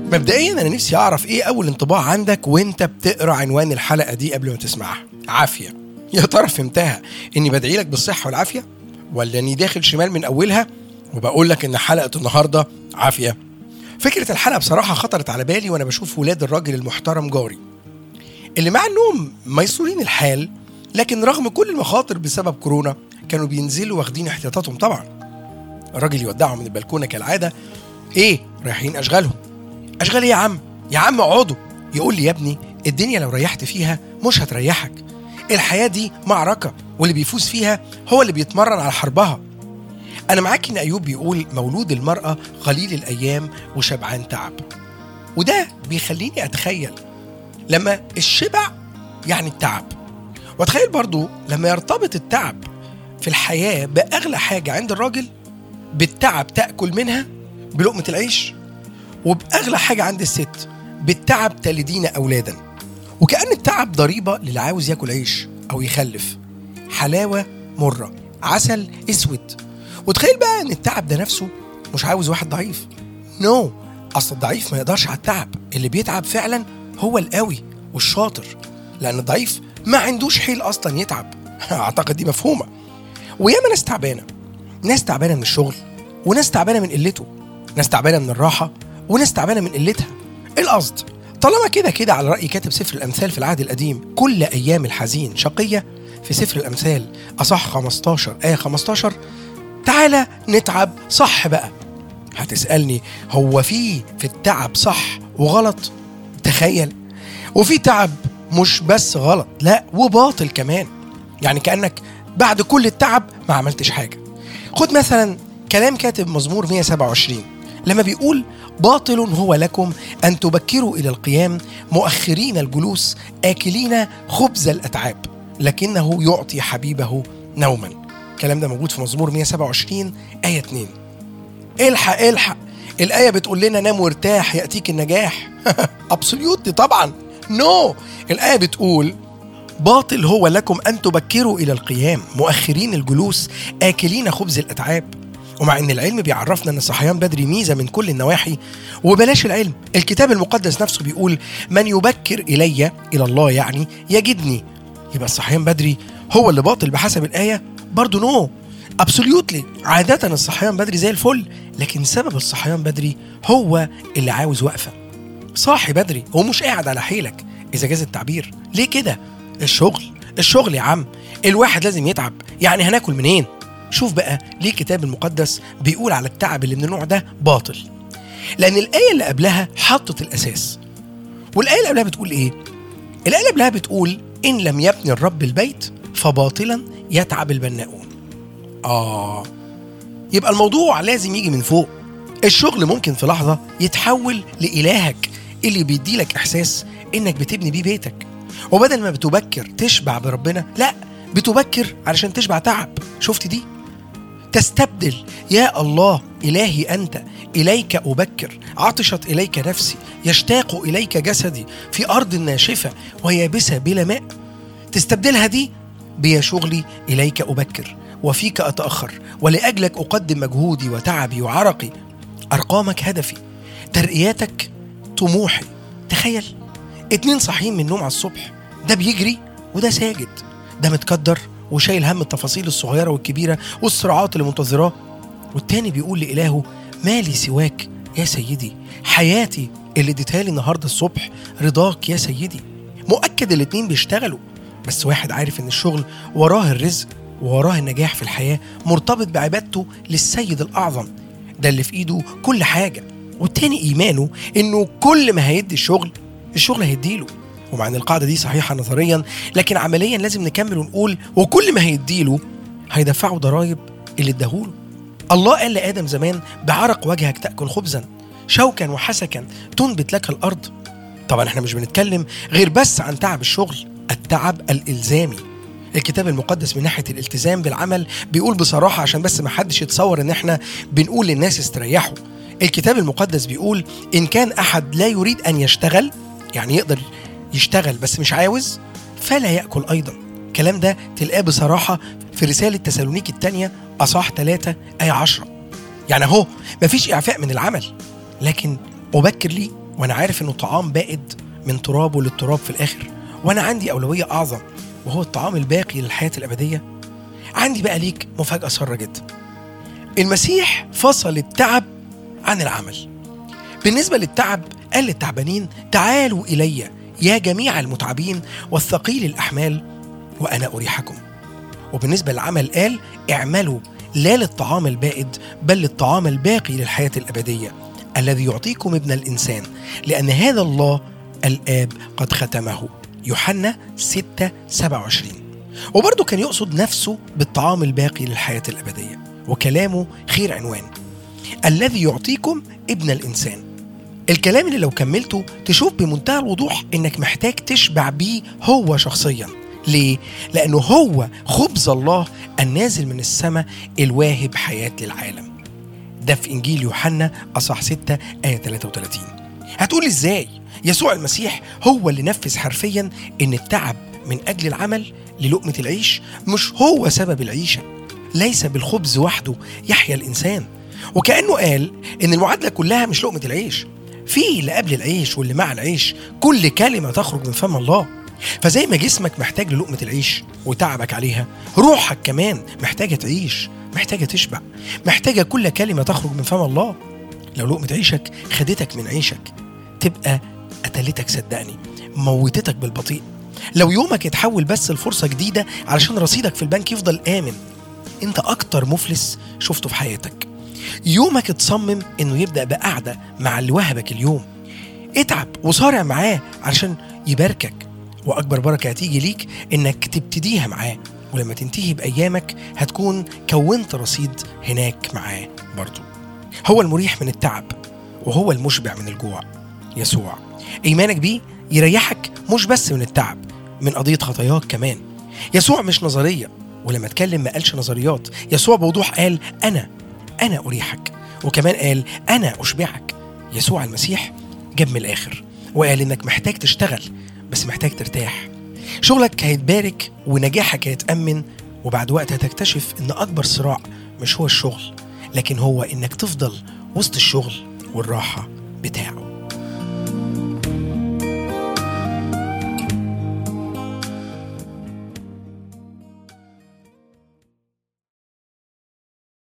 مبدئيا انا نفسي اعرف ايه اول انطباع عندك وانت بتقرا عنوان الحلقه دي قبل ما تسمعها عافيه يا ترى فهمتها اني بدعي لك بالصحه والعافيه ولا اني داخل شمال من اولها وبقول لك ان حلقه النهارده عافيه فكره الحلقه بصراحه خطرت على بالي وانا بشوف ولاد الراجل المحترم جاري اللي مع انهم ميسورين الحال لكن رغم كل المخاطر بسبب كورونا كانوا بينزلوا واخدين احتياطاتهم طبعا الراجل يودعهم من البلكونه كالعاده ايه رايحين اشغالهم اشغال ايه يا عم يا عم اقعدوا يقول لي يا ابني الدنيا لو ريحت فيها مش هتريحك الحياه دي معركه واللي بيفوز فيها هو اللي بيتمرن على حربها انا معاك ان ايوب بيقول مولود المراه قليل الايام وشبعان تعب وده بيخليني اتخيل لما الشبع يعني التعب واتخيل برضو لما يرتبط التعب في الحياه باغلى حاجه عند الراجل بالتعب تاكل منها بلقمه العيش وبأغلى حاجة عند الست بالتعب تلدين أولادا وكأن التعب ضريبة للي عاوز ياكل عيش أو يخلف حلاوة مرة عسل أسود وتخيل بقى إن التعب ده نفسه مش عاوز واحد ضعيف نو no. أصل الضعيف ما يقدرش على التعب اللي بيتعب فعلا هو القوي والشاطر لأن الضعيف ما عندوش حيل أصلا يتعب أعتقد دي مفهومة وياما ناس تعبانة ناس تعبانة من الشغل وناس تعبانة من قلته ناس تعبانة من الراحة وناس تعبانه من قلتها ايه القصد طالما كده كده على راي كاتب سفر الامثال في العهد القديم كل ايام الحزين شقيه في سفر الامثال اصح 15 ايه 15 تعالى نتعب صح بقى هتسالني هو في في التعب صح وغلط تخيل وفي تعب مش بس غلط لا وباطل كمان يعني كانك بعد كل التعب ما عملتش حاجه خد مثلا كلام كاتب مزمور 127 لما بيقول باطل هو لكم ان تبكروا الى القيام مؤخرين الجلوس اكلين خبز الاتعاب لكنه يعطي حبيبه نوما الكلام ده موجود في مزمور 127 آية 2 الحق الحق الآية بتقول لنا نام وارتاح يأتيك النجاح أبسوليوتلي طبعا نو no. الآية بتقول باطل هو لكم أن تبكروا إلى القيام مؤخرين الجلوس آكلين خبز الأتعاب ومع ان العلم بيعرفنا ان الصحيان بدري ميزه من كل النواحي وبلاش العلم الكتاب المقدس نفسه بيقول من يبكر الي الى الله يعني يجدني يبقى الصحيان بدري هو اللي باطل بحسب الايه برضه نو ابسوليوتلي عاده الصحيان بدري زي الفل لكن سبب الصحيان بدري هو اللي عاوز وقفه صاحي بدري هو مش قاعد على حيلك اذا جاز التعبير ليه كده الشغل الشغل يا عم الواحد لازم يتعب يعني هناكل منين شوف بقى ليه الكتاب المقدس بيقول على التعب اللي من النوع ده باطل لأن الآية اللي قبلها حطت الأساس والآية اللي قبلها بتقول إيه؟ الآية اللي قبلها بتقول إن لم يبني الرب البيت فباطلا يتعب البناؤون آه يبقى الموضوع لازم يجي من فوق الشغل ممكن في لحظة يتحول لإلهك اللي بيديلك إحساس إنك بتبني بيه بيتك وبدل ما بتبكر تشبع بربنا لا بتبكر علشان تشبع تعب شفت دي تستبدل يا الله إلهي أنت إليك أبكر عطشت إليك نفسي يشتاق إليك جسدي في أرض ناشفة ويابسة بلا ماء تستبدلها دي بيا شغلي إليك أبكر وفيك أتأخر ولأجلك أقدم مجهودي وتعبي وعرقي أرقامك هدفي ترقياتك طموحي تخيل اتنين صاحيين من النوم على الصبح ده بيجري وده ساجد ده متكدر وشايل هم التفاصيل الصغيرة والكبيرة والصراعات اللي منتظراه والتاني بيقول لإلهه مالي سواك يا سيدي حياتي اللي اديتها لي النهارده الصبح رضاك يا سيدي مؤكد الاتنين بيشتغلوا بس واحد عارف ان الشغل وراه الرزق ووراه النجاح في الحياة مرتبط بعبادته للسيد الأعظم ده اللي في إيده كل حاجة والتاني إيمانه إنه كل ما هيدي الشغل الشغل هيديله ومع ان القاعده دي صحيحه نظريا لكن عمليا لازم نكمل ونقول وكل ما هيديله هيدفعه ضرايب اللي اداهوله الله قال لادم زمان بعرق وجهك تاكل خبزا شوكا وحسكا تنبت لك الارض طبعا احنا مش بنتكلم غير بس عن تعب الشغل التعب الالزامي الكتاب المقدس من ناحيه الالتزام بالعمل بيقول بصراحه عشان بس ما حدش يتصور ان احنا بنقول للناس استريحوا الكتاب المقدس بيقول ان كان احد لا يريد ان يشتغل يعني يقدر يشتغل بس مش عاوز فلا يأكل أيضا الكلام ده تلقاه بصراحة في رسالة تسالونيك الثانية أصح 3 آية 10 يعني أهو مفيش إعفاء من العمل لكن أبكر لي وانا عارف انه طعام بائد من ترابه للتراب في الاخر وانا عندي اولويه اعظم وهو الطعام الباقي للحياه الابديه عندي بقى ليك مفاجاه ساره جدا المسيح فصل التعب عن العمل بالنسبه للتعب قال للتعبانين تعالوا الي يا جميع المتعبين والثقيل الاحمال وانا اريحكم وبالنسبه للعمل قال اعملوا لا للطعام البائد بل للطعام الباقي للحياه الابديه الذي يعطيكم ابن الانسان لان هذا الله الاب قد ختمه يوحنا 6 27 وبرضه كان يقصد نفسه بالطعام الباقي للحياه الابديه وكلامه خير عنوان الذي يعطيكم ابن الانسان الكلام اللي لو كملته تشوف بمنتهى الوضوح انك محتاج تشبع بيه هو شخصيا ليه؟ لأنه هو خبز الله النازل من السماء الواهب حياة للعالم ده في إنجيل يوحنا أصح 6 آية 33 هتقول إزاي؟ يسوع المسيح هو اللي نفذ حرفيا إن التعب من أجل العمل للقمة العيش مش هو سبب العيشة ليس بالخبز وحده يحيا الإنسان وكأنه قال إن المعادلة كلها مش لقمة العيش في اللي قبل العيش واللي مع العيش كل كلمة تخرج من فم الله فزي ما جسمك محتاج للقمة العيش وتعبك عليها روحك كمان محتاجة تعيش محتاجة تشبع محتاجة كل كلمة تخرج من فم الله لو لقمة عيشك خدتك من عيشك تبقى قتلتك صدقني موتتك بالبطيء لو يومك يتحول بس لفرصة جديدة علشان رصيدك في البنك يفضل آمن انت أكتر مفلس شفته في حياتك يومك اتصمم انه يبدأ بقعدة مع اللي وهبك اليوم اتعب وصارع معاه علشان يباركك واكبر بركه هتيجي ليك انك تبتديها معاه ولما تنتهي بايامك هتكون كونت رصيد هناك معاه برضه هو المريح من التعب وهو المشبع من الجوع يسوع ايمانك بيه يريحك مش بس من التعب من قضيه خطاياك كمان يسوع مش نظريه ولما اتكلم ما قالش نظريات يسوع بوضوح قال انا انا اريحك وكمان قال انا اشبعك يسوع المسيح جاب من الاخر وقال انك محتاج تشتغل بس محتاج ترتاح شغلك هيتبارك ونجاحك هيتأمن وبعد وقت هتكتشف ان اكبر صراع مش هو الشغل لكن هو انك تفضل وسط الشغل والراحة بتاعه